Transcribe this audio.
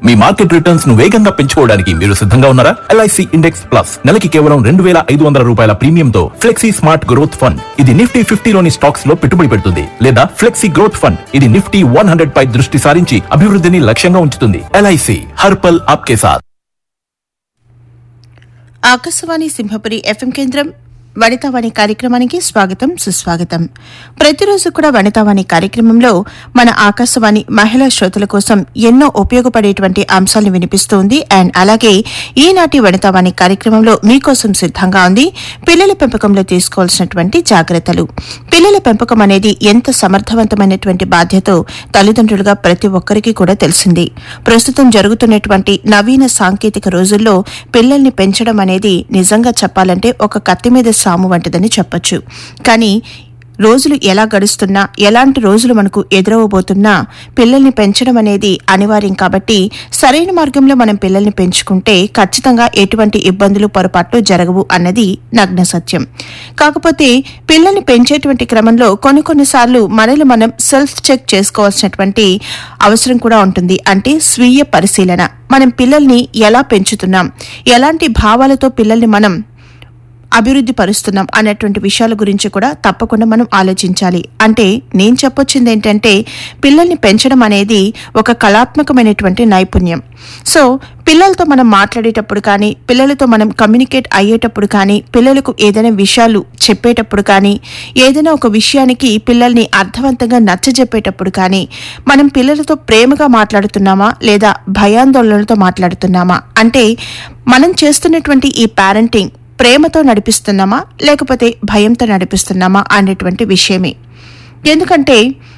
మీ market returns ను వేగంగా పెంచుకోవడానికి మీరు సిద్ధంగా ఉన్నారా ఎల్ఐసి ఇండెక్స్ ప్లస్ నెలకి కేవలం రెండు వేల ఐదు వందల రూపాయల ప్రీమియంతో ఫ్లెక్సీ స్మార్ట్ గ్రోత్ ఫండ్ ఇది నిఫ్టీ ఫిఫ్టీలోని స్టాక్స్ లో పెట్టుబడి పెడుతుంది లేదా ఫ్లెక్సీ గ్రోత్ ఫండ్ ఇది నిఫ్టీ వన్ హండ్రెడ్ పై దృష్టి సారించి అభివృద్ధిని లక్ష్యంగా ఉంచుతుంది ఎల్ఐసి హర్పల్ ఆప్కే సాత్ ఆకాశవాణి సింహపురి ఎఫ్ఎం కేంద్రం వనితావాణి కార్యక్రమానికి స్వాగతం సుస్వాగతం ప్రతిరోజు కూడా వనితావాణి కార్యక్రమంలో మన ఆకాశవాణి మహిళా శ్రోతల కోసం ఎన్నో ఉపయోగపడేటువంటి అంశాలను వినిపిస్తోంది అండ్ అలాగే ఈనాటి వనితావాణి కార్యక్రమంలో మీకోసం సిద్ధంగా ఉంది పిల్లల పెంపకంలో తీసుకోవాల్సినటువంటి జాగ్రత్తలు పిల్లల పెంపకం అనేది ఎంత సమర్థవంతమైనటువంటి బాధ్యతో తల్లిదండ్రులుగా ప్రతి ఒక్కరికి కూడా తెలిసింది ప్రస్తుతం జరుగుతున్నటువంటి నవీన సాంకేతిక రోజుల్లో పిల్లల్ని పెంచడం అనేది నిజంగా చెప్పాలంటే ఒక కత్తి మీద సాము వంటిదని చెప్పొచ్చు కానీ రోజులు ఎలా గడుస్తున్నా ఎలాంటి రోజులు మనకు ఎదురవబోతున్నా పిల్లల్ని పెంచడం అనేది అనివార్యం కాబట్టి సరైన మార్గంలో మనం పిల్లల్ని పెంచుకుంటే ఖచ్చితంగా ఎటువంటి ఇబ్బందులు పొరపాట్లు జరగవు అన్నది నగ్న సత్యం కాకపోతే పిల్లల్ని పెంచేటువంటి క్రమంలో కొన్ని కొన్నిసార్లు మనల్ని మనం సెల్ఫ్ చెక్ చేసుకోవాల్సినటువంటి అవసరం కూడా ఉంటుంది అంటే స్వీయ పరిశీలన మనం పిల్లల్ని ఎలా పెంచుతున్నాం ఎలాంటి భావాలతో పిల్లల్ని మనం అభివృద్ధి పరుస్తున్నాం అన్నటువంటి విషయాల గురించి కూడా తప్పకుండా మనం ఆలోచించాలి అంటే నేను చెప్పొచ్చింది ఏంటంటే పిల్లల్ని పెంచడం అనేది ఒక కళాత్మకమైనటువంటి నైపుణ్యం సో పిల్లలతో మనం మాట్లాడేటప్పుడు కానీ పిల్లలతో మనం కమ్యూనికేట్ అయ్యేటప్పుడు కానీ పిల్లలకు ఏదైనా విషయాలు చెప్పేటప్పుడు కానీ ఏదైనా ఒక విషయానికి పిల్లల్ని అర్థవంతంగా నచ్చజెప్పేటప్పుడు కానీ మనం పిల్లలతో ప్రేమగా మాట్లాడుతున్నామా లేదా భయాందోళనలతో మాట్లాడుతున్నామా అంటే మనం చేస్తున్నటువంటి ఈ పారెంటింగ్ ప్రేమతో నడిపిస్తున్నామా లేకపోతే భయంతో నడిపిస్తున్నామా అనేటువంటి విషయమే ఎందుకంటే